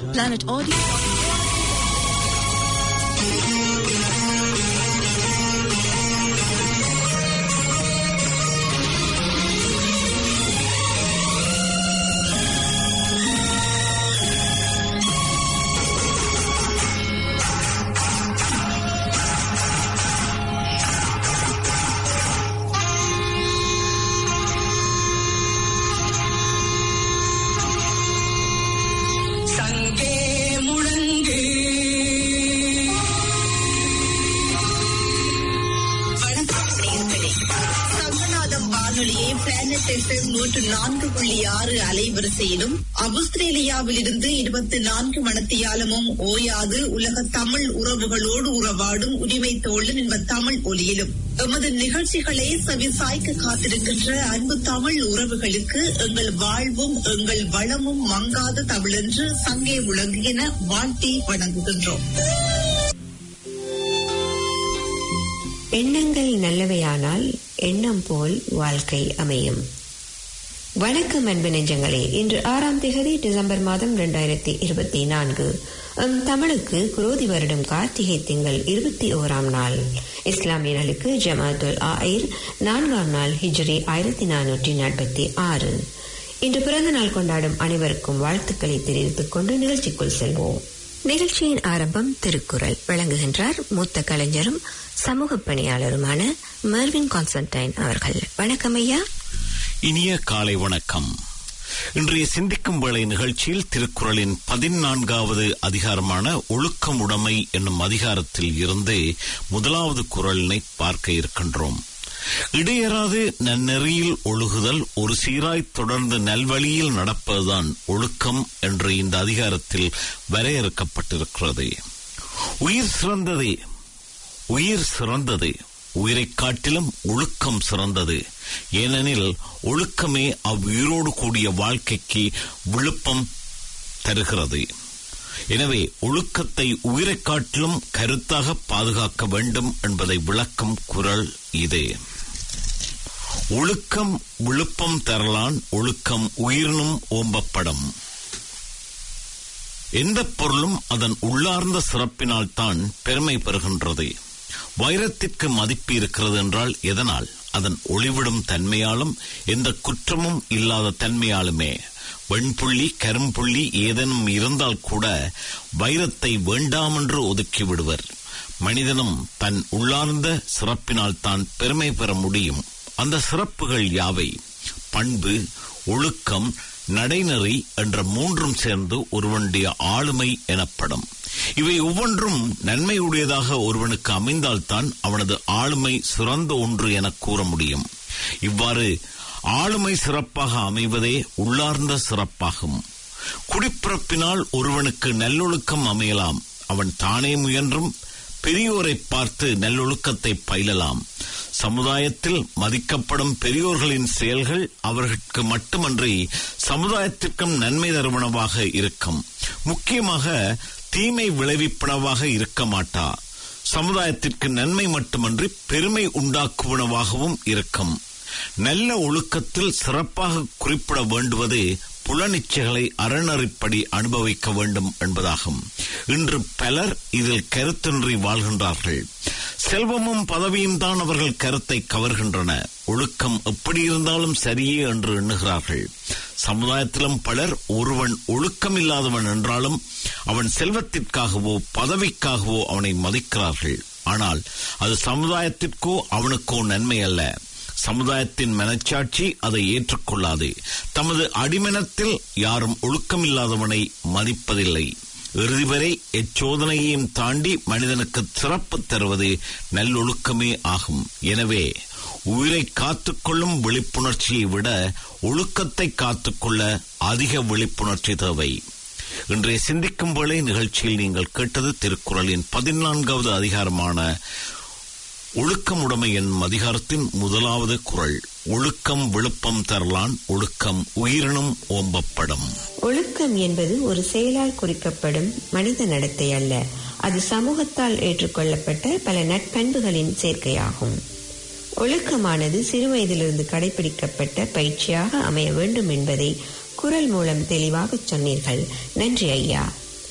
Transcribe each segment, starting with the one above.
Planet Audio. சங்கே முழங்கு வணக்கம் நேயர்களே. சங்கநாதம் வானொலியை பிளானட் எஃப்எம் நூற்று நான்கு புள்ளி ஆறு அலைவரிசையிலும் ஆஸ்திரேலியாவிலிருந்து இருபத்தி நான்கு மணத்தியாலமும் ஓயாது உலக தமிழ் உறவுகளோடு உறவாடும் உரிமை தோழன் என்ப தமிழ் ஒலியிலும் எமது நிகழ்ச்சிகளை செவிசாய்க்க காத்திருக்கின்ற அன்பு தமிழ் உறவுகளுக்கு எங்கள் வாழ்வும் எங்கள் வளமும் மங்காத தமிழென்று சங்கே முழங்கு என வாழ்த்தி வணங்குகின்றோம் எண்ணங்கள் நல்லவையானால் எண்ணம் போல் வாழ்க்கை அமையும் வணக்கம் அன்பு நெஞ்சங்களே இன்று ஆறாம் திகதி டிசம்பர் மாதம் இரண்டாயிரத்தி இருபத்தி நான்கு எம் தமிழுக்கு குரோதி வருடம் கார்த்திகை திங்கள் இருபத்தி ஓராம் நாள் இஸ்லாமியர்களுக்கு ஜமாத்துல் ஆயிர் நான்காம் நாள் ஹிஜ்ரி ஆயிரத்தி நானூற்றி நாற்பத்தி ஆறு இன்று பிறந்த நாள் கொண்டாடும் அனைவருக்கும் வாழ்த்துக்களை தெரிவித்துக் கொண்டு நிகழ்ச்சிக்குள் செல்வோம் நிகழ்ச்சியின் ஆரம்பம் திருக்குறள் வழங்குகின்றார் மூத்த கலைஞரும் சமூக பணியாளருமான மெர்வின் கான்ஸ்டன்டைன் அவர்கள் வணக்கம் ஐயா இனிய காலை வணக்கம் இன்றைய சிந்திக்கும் வேளை நிகழ்ச்சியில் திருக்குறளின் பதினான்காவது அதிகாரமான ஒழுக்கம் உடைமை என்னும் அதிகாரத்தில் இருந்து முதலாவது குரலினை பார்க்க இருக்கின்றோம் இடையறாது நன்னெறியில் ஒழுகுதல் ஒரு சீராய் தொடர்ந்து நல்வழியில் நடப்பதுதான் ஒழுக்கம் என்று இந்த அதிகாரத்தில் வரையறுக்கப்பட்டிருக்கிறது உயிர் சிறந்ததே உயிர் சிறந்தது உயிரைக் காட்டிலும் ஒழுக்கம் சிறந்தது ஏனெனில் ஒழுக்கமே அவ்வுயிரோடு கூடிய வாழ்க்கைக்கு விழுப்பம் தருகிறது எனவே ஒழுக்கத்தை உயிரைக் காட்டிலும் கருத்தாக பாதுகாக்க வேண்டும் என்பதை விளக்கும் குரல் இது ஒழுக்கம் விழுப்பம் தரலான் ஒழுக்கம் உயிரினும் ஓம்பப்படும் எந்த பொருளும் அதன் உள்ளார்ந்த சிறப்பினால் தான் பெருமை பெறுகின்றது வைரத்திற்கு மதிப்பு இருக்கிறது என்றால் எதனால் அதன் ஒளிவிடும் தன்மையாலும் எந்த குற்றமும் இல்லாத தன்மையாலுமே வெண்புள்ளி கரும்புள்ளி ஏதேனும் இருந்தால் கூட வைரத்தை வேண்டாமென்று ஒதுக்கி விடுவர் மனிதனும் தன் உள்ளார்ந்த சிறப்பினால் தான் பெருமை பெற முடியும் அந்த சிறப்புகள் யாவை பண்பு ஒழுக்கம் நடைநெறி என்ற மூன்றும் சேர்ந்து ஒருவனுடைய ஆளுமை எனப்படும் இவை ஒவ்வொன்றும் நன்மையுடையதாக ஒருவனுக்கு அமைந்தால்தான் அவனது ஆளுமை சிறந்த ஒன்று என கூற முடியும் இவ்வாறு ஆளுமை சிறப்பாக அமைவதே உள்ளார்ந்த சிறப்பாகும் குடிப்பிறப்பினால் ஒருவனுக்கு நல்லொழுக்கம் அமையலாம் அவன் தானே முயன்றும் பெரியோரை பார்த்து நல்லொழுக்கத்தை பயிலலாம் சமுதாயத்தில் மதிக்கப்படும் பெரியோர்களின் செயல்கள் அவர்களுக்கு மட்டுமன்றி சமுதாயத்திற்கும் நன்மை தருவனவாக இருக்கும் முக்கியமாக தீமை விளைவிப்பனவாக இருக்க மாட்டா சமுதாயத்திற்கு நன்மை மட்டுமன்றி பெருமை உண்டாக்குவனவாகவும் இருக்கும் நல்ல ஒழுக்கத்தில் சிறப்பாக குறிப்பிட வேண்டுவது புலனிச்சைகளை அறநறிப்படி அனுபவிக்க வேண்டும் என்பதாகும் இன்று பலர் இதில் கருத்தின்றி வாழ்கின்றார்கள் செல்வமும் பதவியும் தான் அவர்கள் கருத்தை கவர்கின்றன ஒழுக்கம் எப்படி இருந்தாலும் சரியே என்று எண்ணுகிறார்கள் சமுதாயத்திலும் பலர் ஒருவன் ஒழுக்கம் இல்லாதவன் என்றாலும் அவன் செல்வத்திற்காகவோ பதவிக்காகவோ அவனை மதிக்கிறார்கள் ஆனால் அது சமுதாயத்திற்கோ அவனுக்கோ நன்மை அல்ல சமுதாயத்தின் மனச்சாட்சி அதை ஏற்றுக்கொள்ளாது தமது அடிமனத்தில் யாரும் ஒழுக்கமில்லாதவனை மதிப்பதில்லை இறுதி வரை எச்சோதனையையும் தாண்டி மனிதனுக்கு சிறப்பு தருவது நல்லொழுக்கமே ஆகும் எனவே உயிரை காத்துக்கொள்ளும் விழிப்புணர்ச்சியை விட ஒழுக்கத்தை காத்துக்கொள்ள அதிக விழிப்புணர்ச்சி தேவை இன்றைய சிந்திக்கும் வேளை நிகழ்ச்சியில் நீங்கள் கேட்டது திருக்குறளின் பதினான்காவது அதிகாரமான ஒழுக்கமுடைமை என்னும் அதிகாரத்தின் முதலாவது குரல் ஒழுக்கம் விழுப்பம் தரலான் ஒழுக்கம் உயிரினும் ஓம்பப்படும் ஒழுக்கம் என்பது ஒரு செயலால் குறிக்கப்படும் மனித நடத்தை அல்ல அது சமூகத்தால் ஏற்றுக்கொள்ளப்பட்ட பல நட்பண்புகளின் சேர்க்கையாகும் ஒழுக்கமானது சிறுவயதிலிருந்து கடைபிடிக்கப்பட்ட பயிற்சியாக அமைய வேண்டும் என்பதை குரல் மூலம் தெளிவாக சொன்னீர்கள் நன்றி ஐயா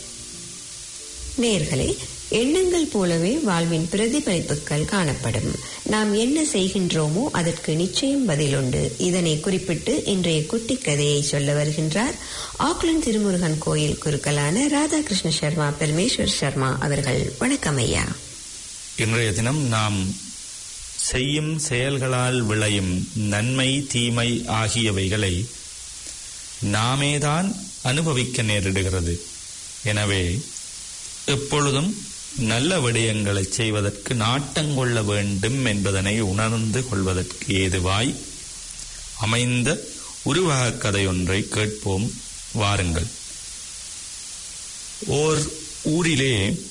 நேர்களே எண்ணங்கள் போலவே வாழ்வின் பிரதிபலிப்புகள் காணப்படும் நாம் என்ன செய்கின்றோமோ அதற்கு நிச்சயம் பதிலுண்டு இதனை குறிப்பிட்டு இன்றைய குட்டி கதையை சொல்ல வருகின்றார் ஆக்லண்ட் திருமுருகன் கோயில் குருக்களான ராதாகிருஷ்ண சர்மா பரமேஸ்வர் சர்மா அவர்கள் வணக்கம் ஐயா இன்றைய தினம் நாம் செய்யும் செயல்களால் விளையும் நன்மை தீமை ஆகியவைகளை நாமேதான் அனுபவிக்க நேரிடுகிறது எனவே எப்பொழுதும் நல்ல விடயங்களை செய்வதற்கு நாட்டங்கொள்ள வேண்டும் என்பதனை உணர்ந்து கொள்வதற்கு ஏதுவாய் அமைந்த உருவகக் கதையொன்றை கேட்போம் வாருங்கள் ஓர் ஊரிலே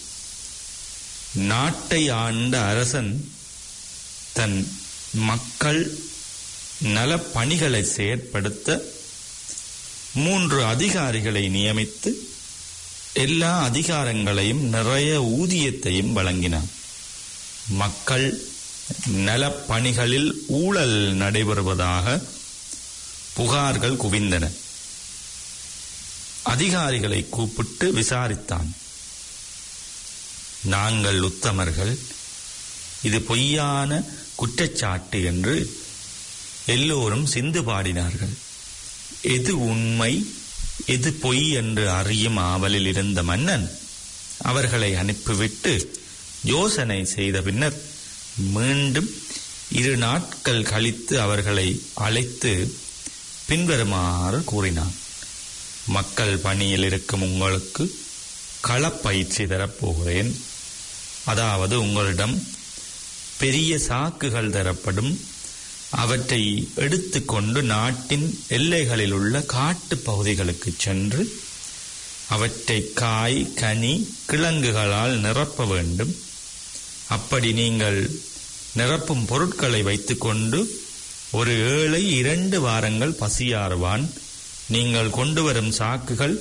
நாட்டை ஆண்ட அரசன் தன் மக்கள் நல பணிகளை செயற்படுத்த மூன்று அதிகாரிகளை நியமித்து எல்லா அதிகாரங்களையும் நிறைய ஊதியத்தையும் வழங்கினார் மக்கள் நலப்பணிகளில் ஊழல் நடைபெறுவதாக புகார்கள் குவிந்தன அதிகாரிகளை கூப்பிட்டு விசாரித்தான் நாங்கள் உத்தமர்கள் இது பொய்யான குற்றச்சாட்டு என்று எல்லோரும் சிந்து பாடினார்கள் எது உண்மை எது பொய் என்று அறியும் ஆவலில் இருந்த மன்னன் அவர்களை அனுப்பிவிட்டு யோசனை செய்த பின்னர் மீண்டும் இரு நாட்கள் கழித்து அவர்களை அழைத்து பின்வருமாறு கூறினான் மக்கள் பணியில் இருக்கும் உங்களுக்கு களப்பயிற்சி தரப்போகிறேன் அதாவது உங்களிடம் பெரிய சாக்குகள் தரப்படும் அவற்றை எடுத்துக்கொண்டு நாட்டின் எல்லைகளில் உள்ள காட்டு பகுதிகளுக்கு சென்று அவற்றை காய் கனி கிழங்குகளால் நிரப்ப வேண்டும் அப்படி நீங்கள் நிரப்பும் பொருட்களை வைத்துக்கொண்டு ஒரு ஏழை இரண்டு வாரங்கள் பசியாறுவான் நீங்கள் கொண்டு வரும் சாக்குகள்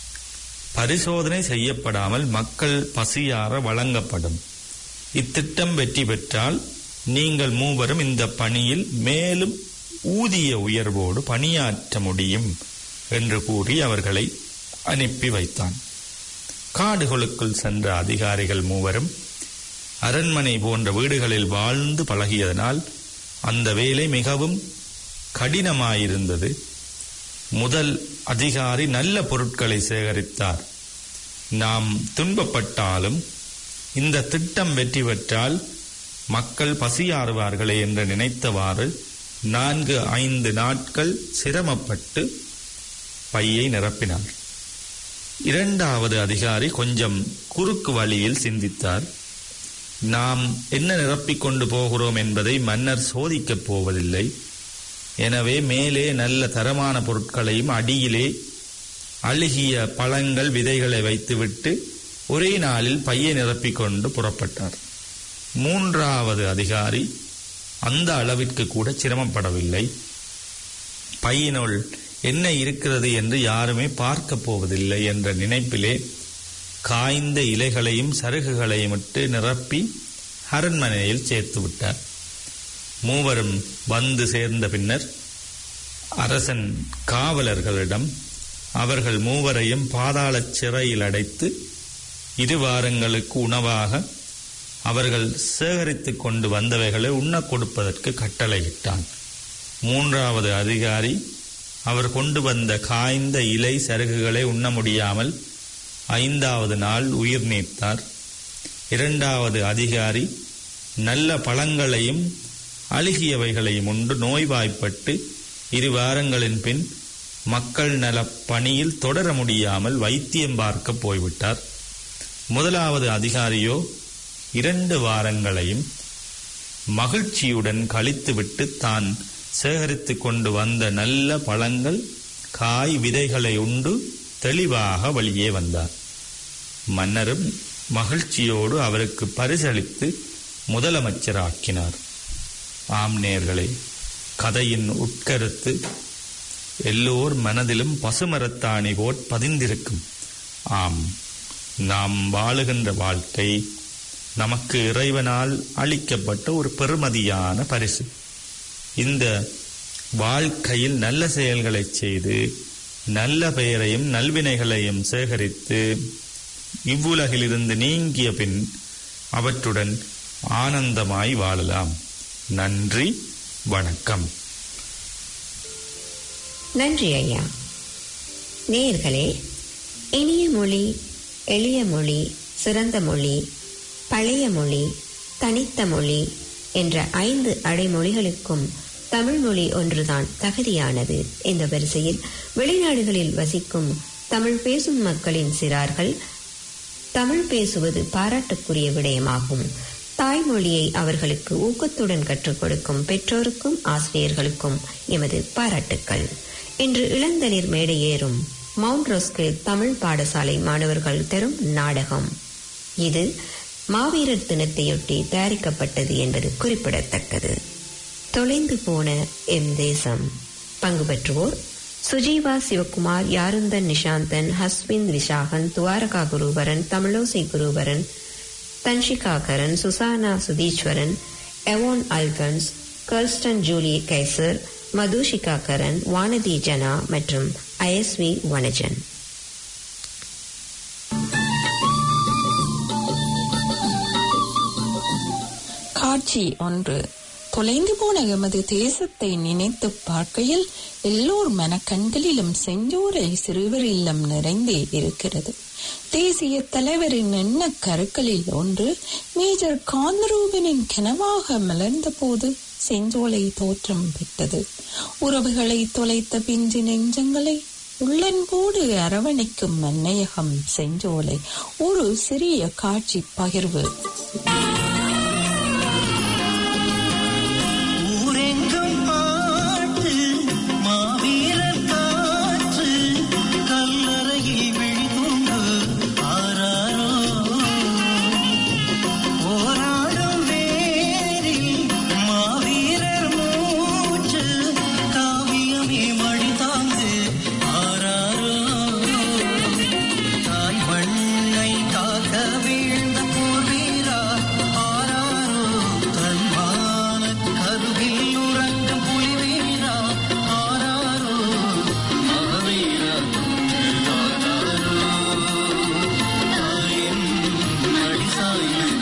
பரிசோதனை செய்யப்படாமல் மக்கள் பசியாற வழங்கப்படும் இத்திட்டம் வெற்றி பெற்றால் நீங்கள் மூவரும் இந்த பணியில் மேலும் ஊதிய உயர்வோடு பணியாற்ற முடியும் என்று கூறி அவர்களை அனுப்பி வைத்தான் காடுகளுக்குள் சென்ற அதிகாரிகள் மூவரும் அரண்மனை போன்ற வீடுகளில் வாழ்ந்து பழகியதனால் அந்த வேலை மிகவும் கடினமாயிருந்தது முதல் அதிகாரி நல்ல பொருட்களை சேகரித்தார் நாம் துன்பப்பட்டாலும் இந்த திட்டம் வெற்றி பெற்றால் மக்கள் பசியாறுவார்களே என்று நினைத்தவாறு நான்கு ஐந்து நாட்கள் சிரமப்பட்டு பையை நிரப்பினார் இரண்டாவது அதிகாரி கொஞ்சம் குறுக்கு வழியில் சிந்தித்தார் நாம் என்ன நிரப்பிக் கொண்டு போகிறோம் என்பதை மன்னர் சோதிக்கப் போவதில்லை எனவே மேலே நல்ல தரமான பொருட்களையும் அடியிலே அழுகிய பழங்கள் விதைகளை வைத்துவிட்டு ஒரே நாளில் பையை நிரப்பிக்கொண்டு புறப்பட்டார் மூன்றாவது அதிகாரி அந்த அளவிற்கு கூட சிரமப்படவில்லை பையினுள் என்ன இருக்கிறது என்று யாருமே பார்க்க போவதில்லை என்ற நினைப்பிலே காய்ந்த இலைகளையும் சருகுகளையும் இட்டு நிரப்பி அரண்மனையில் சேர்த்து விட்டார் மூவரும் வந்து சேர்ந்த பின்னர் அரசன் காவலர்களிடம் அவர்கள் மூவரையும் பாதாள சிறையில் அடைத்து இரு வாரங்களுக்கு உணவாக அவர்கள் சேகரித்துக் கொண்டு வந்தவைகளை உண்ணக் கொடுப்பதற்கு கட்டளையிட்டான் மூன்றாவது அதிகாரி அவர் கொண்டு வந்த காய்ந்த இலை சருகுகளை உண்ண முடியாமல் ஐந்தாவது நாள் உயிர் நீத்தார் இரண்டாவது அதிகாரி நல்ல பழங்களையும் அழுகியவைகளையும் உண்டு நோய்வாய்ப்பட்டு இரு வாரங்களின் பின் மக்கள் நல பணியில் தொடர முடியாமல் வைத்தியம் பார்க்க போய்விட்டார் முதலாவது அதிகாரியோ இரண்டு வாரங்களையும் மகிழ்ச்சியுடன் கழித்துவிட்டு தான் சேகரித்துக் கொண்டு வந்த நல்ல பழங்கள் காய் விதைகளை உண்டு தெளிவாக வெளியே வந்தார் மன்னரும் மகிழ்ச்சியோடு அவருக்கு பரிசளித்து முதலமைச்சராக்கினார் ஆம் நேர்களே கதையின் உட்கருத்து எல்லோர் மனதிலும் பசுமரத்தாணி போட் பதிந்திருக்கும் ஆம் நாம் வாழுகின்ற வாழ்க்கை நமக்கு இறைவனால் அளிக்கப்பட்ட ஒரு பெருமதியான பரிசு இந்த வாழ்க்கையில் நல்ல செயல்களை செய்து நல்ல பெயரையும் நல்வினைகளையும் சேகரித்து இவ்வுலகிலிருந்து நீங்கிய பின் அவற்றுடன் ஆனந்தமாய் வாழலாம் நன்றி வணக்கம் நன்றி ஐயா நேயர்களே இனிய மொழி எளிய மொழி சிறந்த மொழி பழைய மொழி தனித்த மொழி என்ற ஐந்து அடைமொழிகளுக்கும் தமிழ் மொழி ஒன்றுதான் தகுதியானது இந்த வரிசையில் வெளிநாடுகளில் வசிக்கும் தமிழ் பேசும் மக்களின் சிறார்கள் தமிழ் பேசுவது பாராட்டுக்குரிய விடயமாகும் தாய்மொழியை அவர்களுக்கு ஊக்கத்துடன் கற்றுக் கொடுக்கும் பெற்றோருக்கும் ஆசிரியர்களுக்கும் எமது பாராட்டுக்கள் இன்று இளந்தளிர் மேடையேறும் மவுண்ட் ரோஸ்கில் தமிழ் பாடசாலை மாணவர்கள் தரும் நாடகம் இது மாவீரர் தினத்தையொட்டி தயாரிக்கப்பட்டது என்பது குறிப்பிடத்தக்கது தொலைந்து போன எம் தேசம் பங்கு பெற்றுவோர் Sujeeva Sivakumar Yarunthan Nishanthan Haswin Vishagan Thuvaraka Kuruvaran Tamilosai Kuruvaran Thanshikakaran Susana Sutheeswaran Evon Alphons Kirsten Julie Kaiser Madushika Karan Vanathi Jana மற்றும் ஐஎஸ்வி வனஜன் காட்சி ஒன்று தொலைந்து போன எமது தேசத்தை நினைத்து பார்க்கையில் எல்லோர் மனக்கண்களிலும் செஞ்சோரை சிறுவர் இல்லம் நிறைந்தே இருக்கிறது தேசிய தலைவரின் எண்ண கருக்களில் ஒன்று மேஜர் காந்தரூபனின் கனவாக மலர்ந்த போது செஞ்சோலை தோற்றம் பெற்றது உறவுகளை தொலைத்த பிஞ்சு நெஞ்சங்களை உள்ளன்போடு அரவணைக்கும் மன்னையகம் செஞ்சோலை ஒரு சிறிய காட்சி பகிர்வு ஊரெங்கும் பாட்டு மாவீரர் காற்று கல்லறையில் விழிதுண்டு ஆராரோ போராடும் வேரில் மாவீரர் மூச்சு காவியமே மழி தாங்கு ஆராரோ தாய் மண்ணை காக்க வீழ்ந்த போர் வீரா ஆராரோ தன்மான கருவில் உறங்கும் புலி வீரா ஆராரோ மாவீரா ஆராரோ தாயின் அடிசாயில்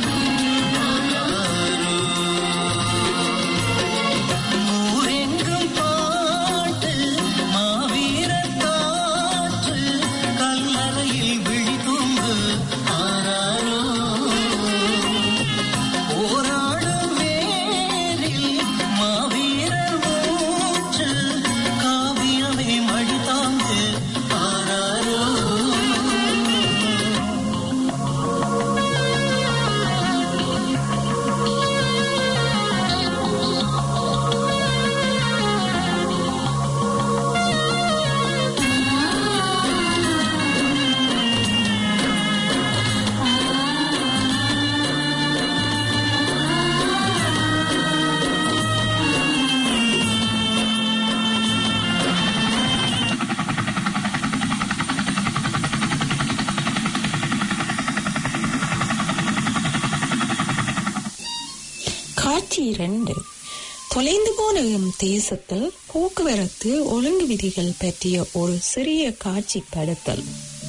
ஊரெங்கும் பாட்டு மாவீரர் காற்று கல்லறையில் விழி தூங்கு ஆராரோ போராடும் வேரில் மாவீரர் மூச்சு காவியமே மழி தாங்கு ஆராரோ காட்சி இரண்டு தொலைந்து போன எம் தேசத்தில் போக்குவரத்து ஒழுங்கு விதிகள் பற்றிய ஒரு சிறிய காட்சி படுத்தல்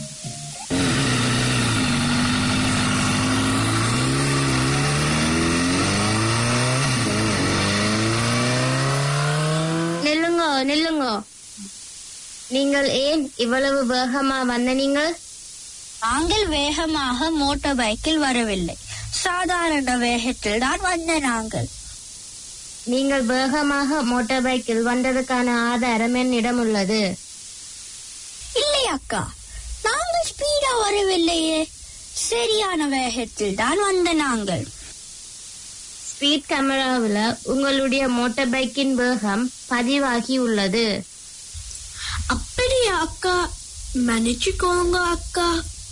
நில்லுங்கோ நில்லுங்கோ நீங்கள் ஏன் இவ்வளவு வேகமா வந்த நீங்கள் நாங்கள் வேகமாக மோட்டார் பைக்கில் வரவில்லை சாதாரண வேகத்தில் தான் வந்த நாங்கள் நீங்கள் வேகமாக மோட்டார் பைக்கில் வந்ததுக்கான ஆதாரம் என்னிடம் உள்ளது இல்லை அக்கா நாங்கள் ஸ்பீடா வரவில்லையே சரியான வேகத்தில் தான் வந்த நாங்கள் ஸ்பீட் கேமராவில் உங்களுடைய மோட்டார் பைக்கின் வேகம் பதிவாகி உள்ளது அப்படியா அக்கா மன்னிச்சுக்கோங்க அக்கா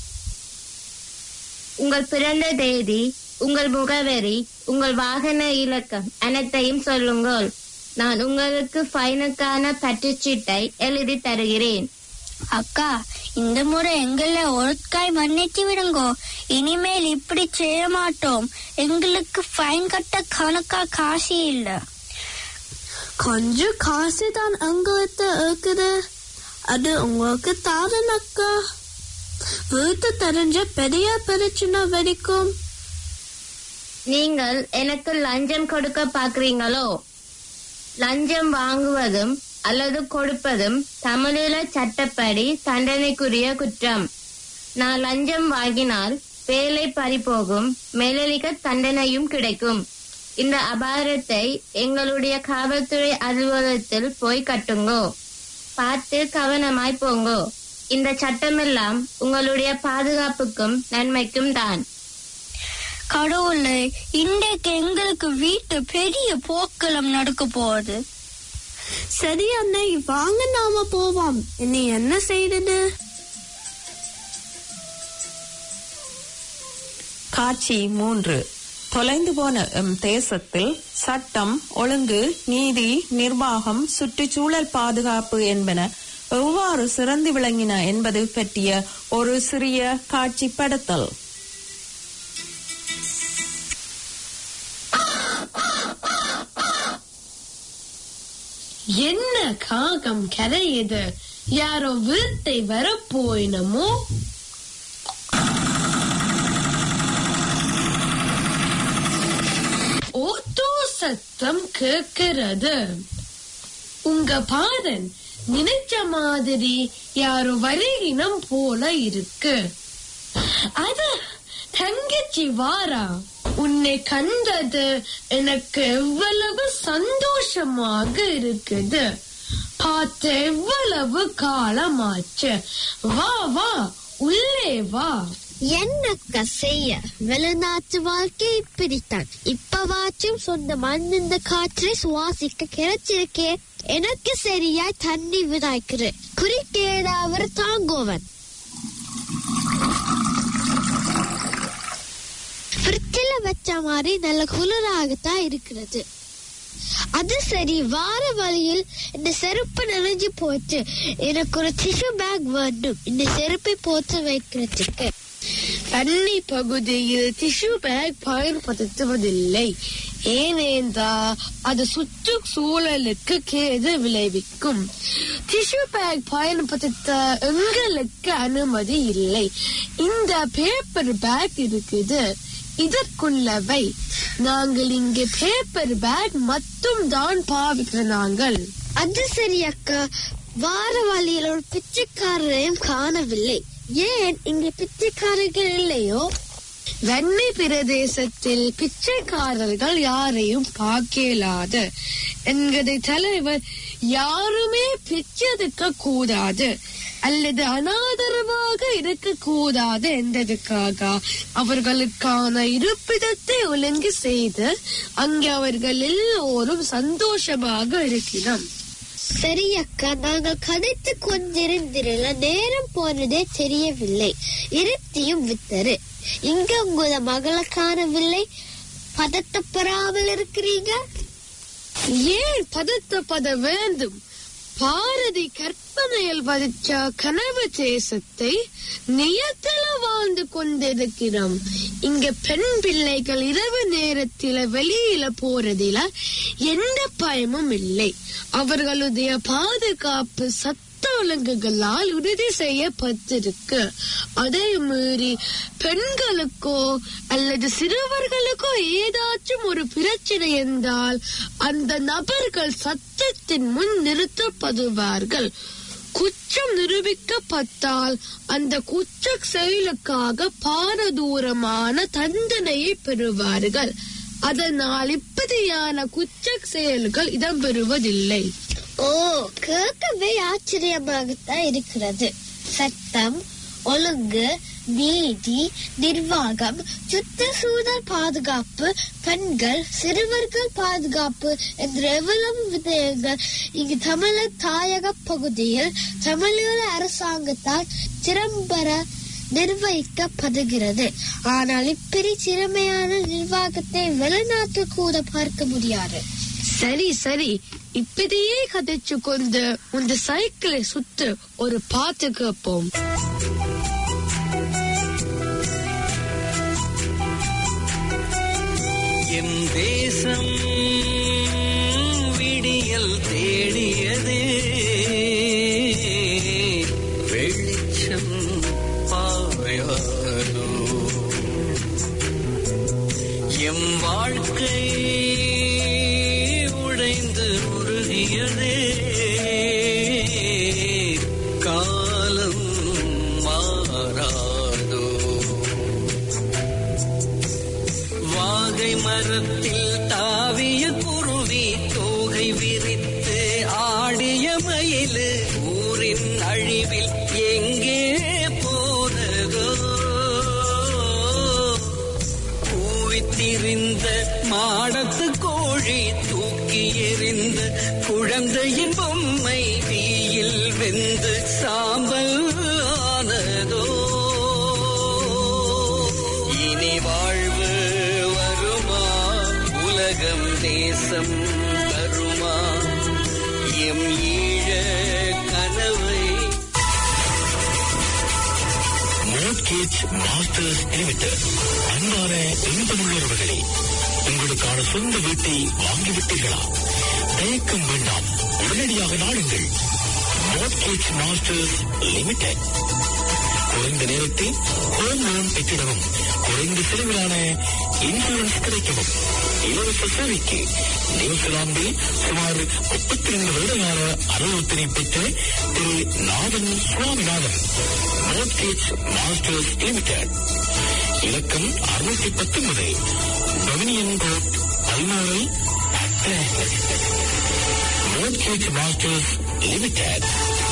உங்கள் பிறந்த தேதி உங்கள் முகவரி உங்கள் வாகன இலக்கம் அனைத்தையும் சொல்லுங்கள் நான் உங்களுக்கு ஃபைனுக்கான பற்றுச்சீட்டை எழுதி தருகிறேன் அக்கா இந்த முறை எங்களை ஒருக்காய் மன்னிச்சு விடுங்கோ இனிமேல் இப்படி செய்ய மாட்டோம் எங்களுக்கு ஃபைன் கட்ட கணக்கா காசு இல்ல கொஞ்சம் காசு தான் அங்க இருக்குது அது உங்களுக்கு தாரன் அக்கா வீட்டு தெரிஞ்ச பெரிய பிரச்சனை வெடிக்கும் நீங்கள் எனக்கு லஞ்சம் கொடுக்க பாக்குறீங்களோ லஞ்சம் வாங்குவதும் அல்லது கொடுப்பதும் தமிழீழ சட்டப்படி தண்டனைக்குரிய குற்றம் நான் லஞ்சம் வாங்கினால் வேலை பறிபோகும் மேலதிக தண்டனையும் கிடைக்கும் இந்த அபாரத்தை எங்களுடைய காவல்துறை அலுவலகத்தில் போய் கட்டுங்கோ பார்த்து கவனமாய் போங்கோ இந்த சட்டமெல்லாம் உங்களுடைய பாதுகாப்புக்கும் நன்மைக்கும் தான் கடவுளே இன்றைக்கு எங்களுக்கு வீட்டு பெரிய போக்களம் நடக்க போகுது சரி அன்னை வாங்க நாம போவோம் இனி என்ன செய்தது காட்சி மூன்று தொலைந்து போன எம் தேசத்தில் சட்டம் ஒழுங்கு நீதி நிர்வாகம் சுற்றுச்சூழல் பாதுகாப்பு என்பன எவ்வாறு சிறந்து விளங்கின என்பது பற்றிய ஒரு சிறிய காட்சிப்படுத்தல் என்ன காகம் கரையுது யாரோ வீட்டை வரப்போயினமோ ஓட்டோ சத்தம் கேட்கிறது உங்க பாதன் நினைச்ச மாதிரி யாரோ வருகினம் போல இருக்கு அது தங்கச்சி வாரா உன்னை கண்டது எனக்கு எவ்வளவு சந்தோஷமாக இருக்குது பார்த்து எவ்வளவு காலமாச்சு வா வா உள்ளே வா என்னக்க செய்ய வெளிநாட்டு வாழ்க்கை இப்படித்தான் இப்பவாச்சும் சொந்த மண் இந்த காற்றை சுவாசிக்க கிடைச்சிருக்கே எனக்கு சரியா தண்ணி விதாய்க்கிறேன் குறிக்கேடாவர் தாங்கோவன் ஃப்ரிட்ஜில் வச்ச மாதிரி நல்ல குளிராகத்தான் இருக்கிறது அது சரி வார வழியில் இந்த செருப்பு நனைஞ்சு போச்சு எனக்கு ஒரு டிஷ்யூ பேக் வேண்டும் இந்த செருப்பை போட்டு வைக்கிறதுக்கு தண்ணி பகுதியில் டிஷ்யூ பேக் பயன்படுத்துவதில்லை ஏனென்றால் அது சுற்று சூழலுக்கு கேது விளைவிக்கும் டிஷ்யூ பேக் பயன்படுத்த எங்களுக்கு அனுமதி இல்லை இந்த பேப்பர் பேக் இருக்குது இதற்குள்ளவை நாங்கள் இங்கே பேப்பர் பேக் மட்டும் தான் பாவிக்கிற நாங்கள் அது சரி அக்கா வார வழியில் ஒரு பிச்சைக்காரரையும் காணவில்லை ஏன் இங்க பிச்சைக்காரர்கள் இல்லையோ வெண்ணை பிரதேசத்தில் பிச்சைக்காரர்கள் யாரையும் பார்க்கலாது என்கிறதை தலைவர் யாருமே பிச்சைதுக்க கூடாது அல்லது அனாதரவாக இருக்க கூடாது என்பதற்காக அவர்களுக்கான இருப்பிடத்தை ஒழுங்கு செய்து அங்கே அவர்கள் எல்லோரும் சந்தோஷமாக இருக்கிறோம் சரி அக்கா நாங்கள் கதைத்து கொண்டிருந்திருந்த நேரம் போனதே தெரியவில்லை இருத்தியும் வித்தரு இங்க உங்கள மகளை காணவில்லை பதட்டப்படாமல் இருக்கிறீங்க ஏன் பதத்தப்பட வேண்டும் பாரதி கற்பனையில் வதிச்ச கனவு தேசத்தை நியத்தில வாழ்ந்து கொண்டிருக்கிறோம் இங்க பெண் பிள்ளைகள் இரவு நேரத்தில வெளியில போறதில எந்த பயமும் இல்லை அவர்களுடைய பாதுகாப்பு சட்ட ஒழுங்குகளால் உறுதி செய்யப்பட்டிருக்கு அதை மீறி பெண்களுக்கோ அல்லது சிறுவர்களுக்கோ ஏதாச்சும் ஒரு பிரச்சனை என்றால் அந்த நபர்கள் சட்டத்தின் முன் நிறுத்தப்படுவார்கள் குற்றம் நிரூபிக்கப்பட்டால் அந்த குற்ற செயலுக்காக பாரதூரமான தண்டனையை பெறுவார்கள் அதனால் இப்படியான குற்ற செயல்கள் இடம்பெறுவதில்லை ஓ கேட்கவே ஆச்சரியமாகத்தான் இருக்கிறது சட்டம் ஒழுங்கு நீதி நிர்வாகம் சுற்றுச்சூழல் பாதுகாப்பு பெண்கள் சிறுவர்கள் பாதுகாப்பு என்ற எவ்வளவு விடயங்கள் இங்கு தமிழர் தாயக பகுதியில் தமிழீழ அரசாங்கத்தால் திறம்பட நிர்வகிக்கப்படுகிறது ஆனால் இப்படி திறமையான நிர்வாகத்தை வெளிநாட்டில் கூட பார்க்க முடியாது சரி சரி இப்படியே கதைச்சு கொண்டு உந்த சைக்கிளை சுத்து ஒரு பாட்டு கேட்போம் என் தேசம் விடியல் தேடியதே வெளிச்சம் பா மாறாதோ எம் வாழ்க்கை உடைந்து உருகியதே காலம் மாறாதோ வாகை மரத்தில் தாவிய குருவி தோகை விரித்து ஆடிய மயிலு ஊரின் அழிவில் எங்கே போனதோ கூவித்திரிந்த மாடத்து கோழி தூக்கி எறிந்த குழந்தையின் பொம்மை தீயில் வெந்து சாம்பல் ஆனதோ இனி வாழ்வு வருமா உலகம் தேசம் தருமா எம் ஈழ கனவை மோட்கேஜ் மாஸ்டர்ஸ் லிமிடெட் அன்பான இன்பமுள்ளவர்களே உங்களுக்கான சொந்த வீட்டை வாங்கிவிட்டீர்களா தயக்கம் வேண்டாம் உடனடியாக நாடுங்கள் மோட்கேஜ் மாஸ்டர்ஸ் லிமிடெட் குறைந்த நேரத்தில் ஹோம் லோன் பெற்றிடவும் குறைந்த செலவிலான இன்சூரன்ஸ் கிடைக்கவும் இலவச சேவைக்கு நியூசிலாந்தில் சுமார் முப்பத்தி ரெண்டு வருடகால அனுபவத்தினை பெற்ற Thiru Nathan Swaminathan mortgage masters limited இலக்கம் அறுநூத்தி பத்தொன்பது டொமினியன் ரோட் பதினாறு மோட்கேஜ் மாஸ்டர்ஸ் லிமிடெட்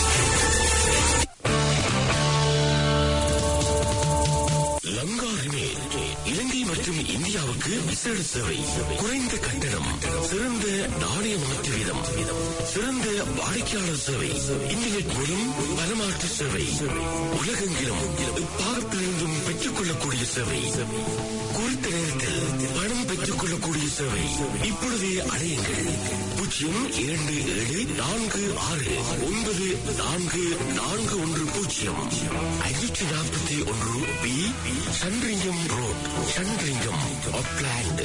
லங்கா ரிமேல் இலங்கை மற்றும் இந்தியாவுக்கு விசேட சேவை குறைந்த கட்டணம் சிறந்த நாணய மாற்று வீதம் சிறந்த வாடிக்கையாளர் சேவை இன்டர்நெட் மூலம் பணமாற்று சேவை உலகெங்கிலும் பாகத்திலிருந்தும் பெற்றுக் கொள்ளக்கூடிய சேவை குறித்த நேரத்தில் பணம் பெற்றுக் கொள்ளக்கூடிய சேவை இப்பொழுதே அடையுங்கள் பூஜ்ஜியம் இரண்டு ஏழு நான்கு ஆறு ஒன்பது நான்கு நான்கு ஒன்று பூஜ்ஜியம் ஐநூற்றி நாற்பத்தி ஒன்று P Sandringham road Sandringham Auckland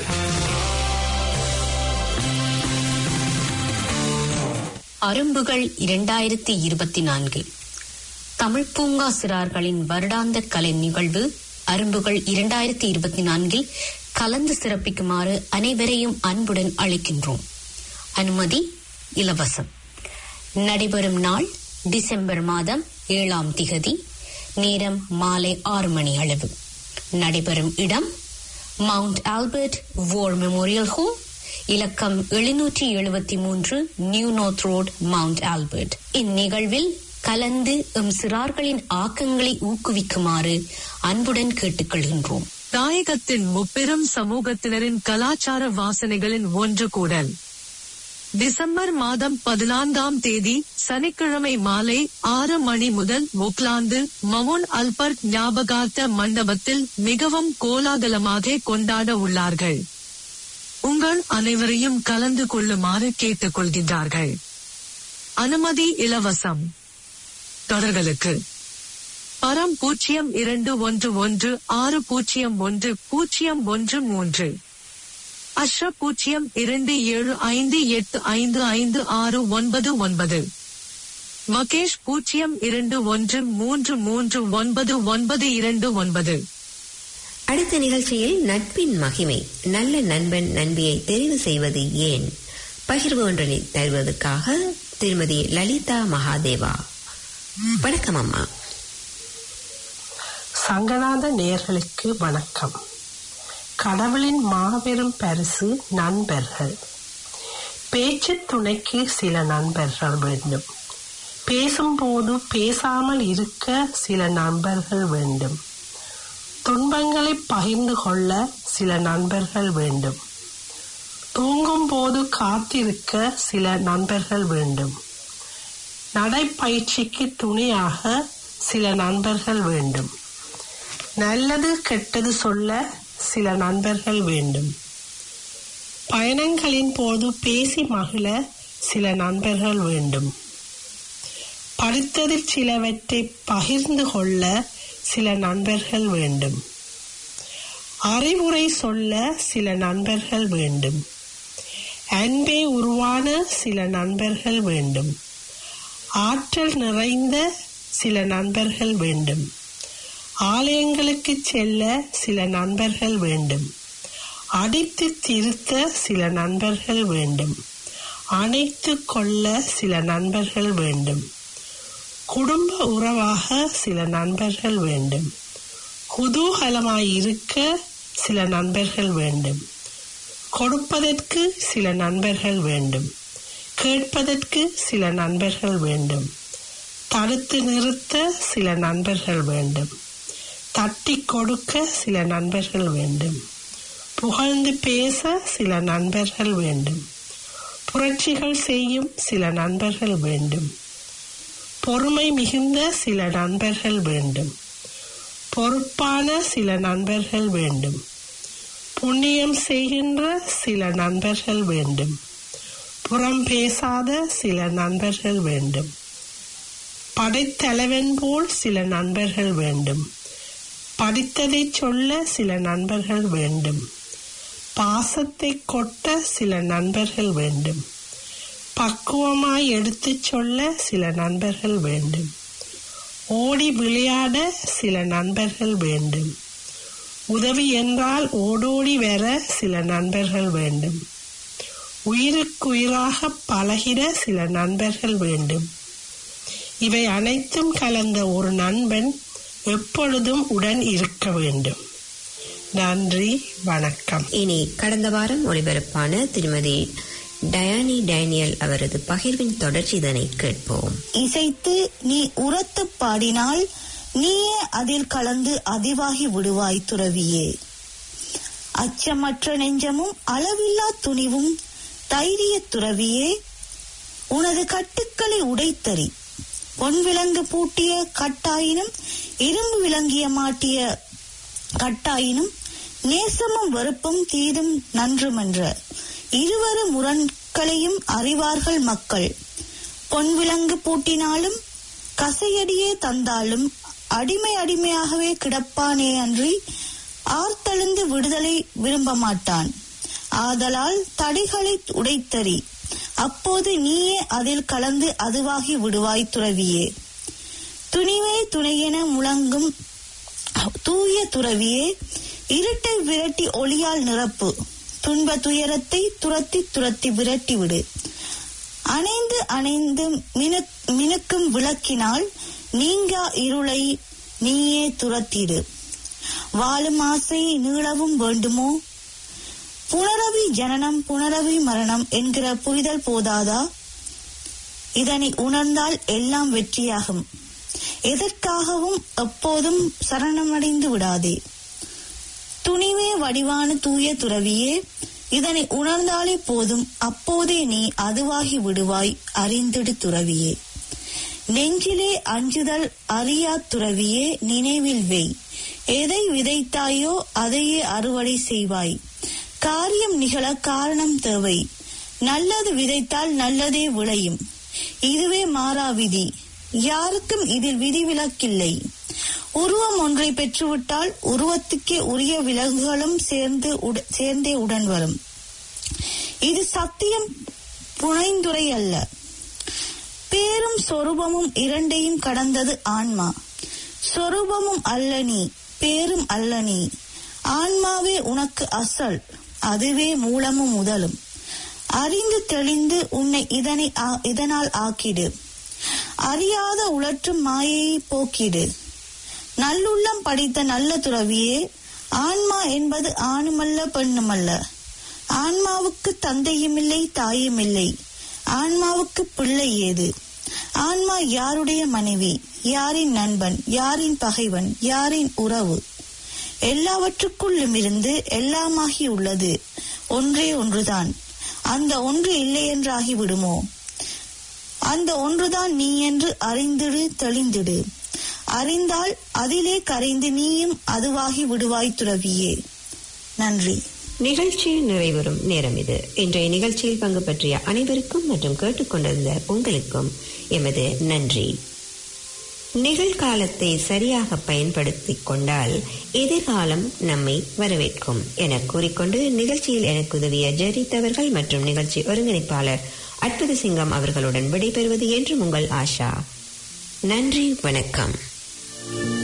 அரும்புகள் இரண்டாயிரத்தி இருபத்தி நான்கு தமிழ் பூங்கா சிறார்களின் வருடாந்த கலை நிகழ்வு அரும்புகள் இரண்டாயிரத்தி இருபத்தி நான்கில் கலந்து சிறப்பிக்குமாறு அனைவரையும் அன்புடன் அழைக்கின்றோம் அனுமதி இலவசம் நடைபெறும் நாள் டிசம்பர் மாதம் ஏழாம் திகதி நேரம் மாலை ஆறு மணி அளவு நடைபெறும் இடம் Mount Albert war memorial home இலக்கம் எழுநூற்றி எழுபத்தி மூன்று new north road Mount Albert இந்நிகழ்வில் கலந்து எம் சிறார்களின் ஆக்கங்களை ஊக்குவிக்குமாறு அன்புடன் கேட்டுக்கொள்கின்றோம் தாயகத்தின் முப்பெரும் சமூகத்தினரின் கலாச்சார வாசனைகளின் ஒன்று கூடல் டிசம்பர் மாதம் பதினான்காம் தேதி சனிக்கிழமை மாலை ஆறு மணி முதல் ஒக்லாந்து மவுன் அல்பர்ட் ஞாபகார்த்த மண்டபத்தில் மிகவும் கோலாகலமாக கொண்டாட உள்ளார்கள் உங்கள் அனைவரையும் கலந்து கொள்ளுமாறு கேட்டுக் கொள்கின்றார்கள் அனுமதி இலவசம் தொடர்களுக்கு பரம் பூஜ்ஜியம் இரண்டு ஒன்று ஒன்று ஆறு பூஜ்ஜியம் ஒன்று பூஜ்ஜியம் ஒன்று மூன்று அஷ்ரப் பூஜ்ஜியம் இரண்டு ஏழு ஐந்து எட்டு ஐந்து ஐந்து ஆறு ஒன்பது ஒன்பது மகேஷ் பூஜ்ஜியம் இரண்டு ஒன்று மூன்று மூன்று ஒன்பது ஒன்பது இரண்டு ஒன்பது அடுத்த நிகழ்ச்சியில் நட்பின் மகிமை நல்ல நண்பன் நண்பியை தெரிவு செய்வது ஏன் பகிர்வு ஒன்றினை தருவதற்காக திருமதி லலிதா மகாதேவா வணக்கம் அம்மா சங்கநாத நேர்களுக்கு வணக்கம் கடவுளின் மாபெரும் பரிசு நண்பர்கள் பேச்சு துணைக்கு சில நண்பர்கள் வேண்டும் பேசும்போது பேசாமல் இருக்க சில நண்பர்கள் வேண்டும் துன்பங்களை பகிர்ந்து கொள்ள சில நண்பர்கள் வேண்டும் தூங்கும் போது காத்திருக்க சில நண்பர்கள் வேண்டும் நடைப்பயிற்சிக்கு துணையாக சில நண்பர்கள் வேண்டும் நல்லது கெட்டது சொல்ல சில நண்பர்கள் வேண்டும் பயணங்களின் போது பேசி மகிழ சில நண்பர்கள் வேண்டும் படித்ததில் சிலவற்றை பகிர்ந்து கொள்ள சில நண்பர்கள் வேண்டும் அறிவுரை சொல்ல சில நண்பர்கள் வேண்டும் அன்பே உருவான சில நண்பர்கள் வேண்டும் ஆற்றல் நிறைந்த சில நண்பர்கள் வேண்டும் ஆலயங்களுக்கு செல்ல சில நண்பர்கள் வேண்டும் அடித்து திருத்த சில நண்பர்கள் வேண்டும் அணைத்து கொள்ள சில நண்பர்கள் வேண்டும் குடும்ப உறவாக சில நண்பர்கள் வேண்டும் குதூகலமாயிருக்க சில நண்பர்கள் வேண்டும் கொடுப்பதற்கு சில நண்பர்கள் வேண்டும் கேட்பதற்கு சில நண்பர்கள் வேண்டும் தடுத்து நிறுத்த சில நண்பர்கள் வேண்டும் தட்டி கொடுக்க சில நண்பர்கள் வேண்டும் புகழ்ந்து பேச சில நண்பர்கள் வேண்டும் புரட்சிகள் செய்யும் சில நண்பர்கள் வேண்டும் பொறுமை மிகுந்த சில நண்பர்கள் வேண்டும் பொறுப்பான சில நண்பர்கள் வேண்டும் புண்ணியம் செய்கின்ற சில நண்பர்கள் வேண்டும் புறம் பேசாத சில நண்பர்கள் வேண்டும் படைத்தலைவன் போல் சில நண்பர்கள் வேண்டும் படித்ததை சொல்ல சில நண்பர்கள் வேண்டும் பாசத்தை கொட்ட சில நண்பர்கள் வேண்டும் பக்குவமாய் எடுத்துச் சொல்ல சில நண்பர்கள் வேண்டும் ஓடி விளையாட சில நண்பர்கள் வேண்டும் உதவி என்றால் ஓடோடி வர சில நண்பர்கள் வேண்டும் உயிருக்குயிராக பழகிட சில நண்பர்கள் வேண்டும் இவை அனைத்தும் கலந்த ஒரு நண்பன் எப்பொழுதும் உடன் இருக்க வேண்டும் நன்றி வணக்கம் இனி கடந்த வாரம் ஒளிபரப்பான திருமதி டயானி டேனியல் அவரது பகிர்வின் தொடர்ச்சி இதனை கேட்போம் இசைத்து நீ உரத்து பாடினால் நீயே அதில் கலந்து அதிவாகி விடுவாய் துறவியே அச்சமற்ற நெஞ்சமும் அளவில்லா துணிவும் தைரிய துறவியே உனது கட்டுக்களை உடைத்தறி பொன் விலங்கு பூட்டிய கட்டாயினும் இரும்பு விளங்கிய மாட்டிய கட்டாயினும் நேசமும் வெறுப்பும் தீதும் நன்றுமென்ற இருவரு முரண்களையும் அறிவார்கள் மக்கள் பொன் விலங்கு பூட்டினாலும் கசையடியே தந்தாலும் அடிமை அடிமையாகவே கிடப்பானே அன்றி ஆர்த்தெழுந்து விடுதலை விரும்ப மாட்டான் ஆதலால் தடைகளை உடைத்தறி அப்போது நீயே அதில் கலந்து அதுவாகி விடுவாய் துறவியே துணிவே துணையென முழங்கும் தூய துறவியே இருட்டை விரட்டி ஒளியால் நிரப்பு துன்ப துயரத்தை துரத்தி துரத்தி விரட்டி விடு அணைந்து அணைந்து மினுக்கும் விளக்கினால் நீங்கா இருளை நீயே துரத்திடு வாழும் ஆசை நீளவும் வேண்டுமோ புனரவி ஜனனம் புனரவி மரணம் என்கிற புரிதல் போதாதா இதனை உணர்ந்தால் எல்லாம் வெற்றியாகும் எதற்காகவும் எப்போதும் சரணமடைந்து விடாதே துணிவே வடிவான தூய துறவியே இதனை உணர்ந்தாலே போதும் அப்போதே நீ அதுவாகி விடுவாய் அறிந்திடு துறவியே நெஞ்சிலே அஞ்சுதல் அறியா துறவியே நினைவில் வெய் எதை விதைத்தாயோ அதையே அறுவடை செய்வாய் காரியம் நிகழ காரணம் தேவை நல்லது விதைத்தால் நல்லதே விளையும் இதுவே மாறா விதி யாருக்கும் இதில் விதிவிலக்கில்லை உருவம் ஒன்றை பெற்றுவிட்டால் உருவத்துக்கே உரிய விலங்குகளும் சேர்ந்து சேர்ந்தே உடன் வரும் இது சத்தியம் புனைந்துரை அல்ல பேரும் சொரூபமும் இரண்டையும் கடந்தது ஆன்மா சொரூபமும் அல்ல நீ பேரும் அல்ல நீ ஆன்மாவே உனக்கு அசல் அதுவே மூலமும் முதலும் அறிந்து தெளிந்து உன்னை இதனை இதனால் ஆக்கிடு அறியாத உழற்றும் மாயையை போக்கிடு நல்லுள்ளம் படித்த நல்ல துறவியே ஆன்மா என்பது ஆணுமல்ல பெண்ணுமல்ல ஆன்மாவுக்கு தந்தையுமில்லை தாயுமில்லை ஆன்மாவுக்கு பிள்ளை ஏது ஆன்மா யாருடைய மனைவி யாரின் நண்பன் யாரின் பகைவன் யாரின் உறவு எல்லாவற்றுக்குள்ளும் இருந்து எல்லாமாகி உள்ளது ஒன்றே ஒன்றுதான் அந்த ஒன்று இல்லை என்றாகி விடுமோ அந்த ஒன்றுதான் நீ என்று அறிந்திடு தெளிந்திடு அறிந்தால் அதிலே கரைந்து நீயும் அதுவாகி விடுவாய் துறவியே நன்றி நிகழ்ச்சியில் நிறைவரும் நேரம் இது இன்றைய நிகழ்ச்சியில் பங்கு பற்றிய அனைவருக்கும் மற்றும் கேட்டுக்கொண்டிருந்த உங்களுக்கும் எமது நன்றி நிகழ்காலத்தை சரியாக பயன்படுத்திக் கொண்டால் எதிர்காலம் நம்மை வரவேற்கும் என கூறிக்கொண்டு நிகழ்ச்சியில் எனக்கு உதவிய ஜெரித் அவர்கள் மற்றும் நிகழ்ச்சி ஒருங்கிணைப்பாளர் அற்புத சிங்கம் அவர்களுடன் விடைபெறுவது என்றும் உங்கள் ஆஷா நன்றி வணக்கம்